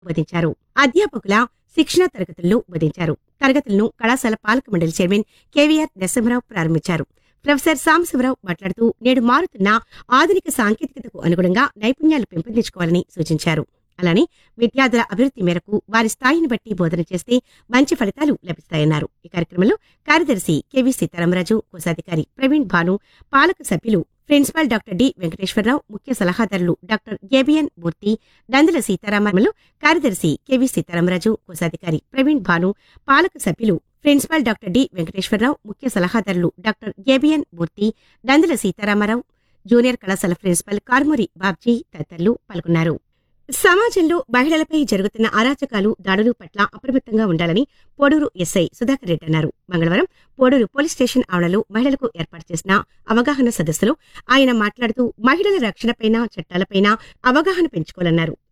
బోధించారు అధ్యాపకుల శిక్షణ తరగతుల్లో బోధించారు తరగతులను కళాశాల పాలక మండలి చైర్మన్ కేవీఆర్ నరసింహరావు ప్రారంభించారు ప్రొఫెసర్ సాంబశివరావు మాట్లాడుతూ నేడు మారుతున్న ఆధునిక సాంకేతికతకు అనుగుణంగా నైపుణ్యాలు పెంపొందించుకోవాలని సూచించారు అలానే విద్యార్థుల అభివృద్ధి మేరకు వారి స్థాయిని బట్టి బోధన చేస్తే మంచి ఫలితాలు లభిస్తాయన్నారు ఈ కార్యక్రమంలో కార్యదర్శి కెవి సీతారామరాజు కోశాధికారి ప్రవీణ్ భాను పాలక సభ్యులు ప్రిన్సిపాల్ డాక్టర్ డి వెంకటేశ్వరరావు ముఖ్య సలహాదారులు డాక్టర్ గేబియన్ మూర్తి నందుల సీతారామరాజు కార్యదర్శి కెవి సీతారామరాజు కోశాధికారి ప్రవీణ్ భాను పాలక సభ్యులు ప్రిన్సిపాల్ డాక్టర్ డి వెంకటేశ్వరరావు ముఖ్య సలహాదారులు డాక్టర్ గేబియన్ మూర్తి నందుల సీతారామరావు జూనియర్ కళాశాల ప్రిన్సిపల్ కార్మూరి బాబ్జీ తదితరులు పాల్గొన్నారు సమాజంలో మహిళలపై జరుగుతున్న అరాచకాలు దాడులు పట్ల అప్రమత్తంగా ఉండాలని పోడూరు ఎస్ఐ సుధాకర్ రెడ్డి అన్నారు మంగళవారం పోడూరు పోలీస్ స్టేషన్ ఆవరణలో మహిళలకు ఏర్పాటు చేసిన అవగాహన సదస్సులో ఆయన మాట్లాడుతూ మహిళల రక్షణపైన చట్టాలపైన అవగాహన పెంచుకోవాలన్నారు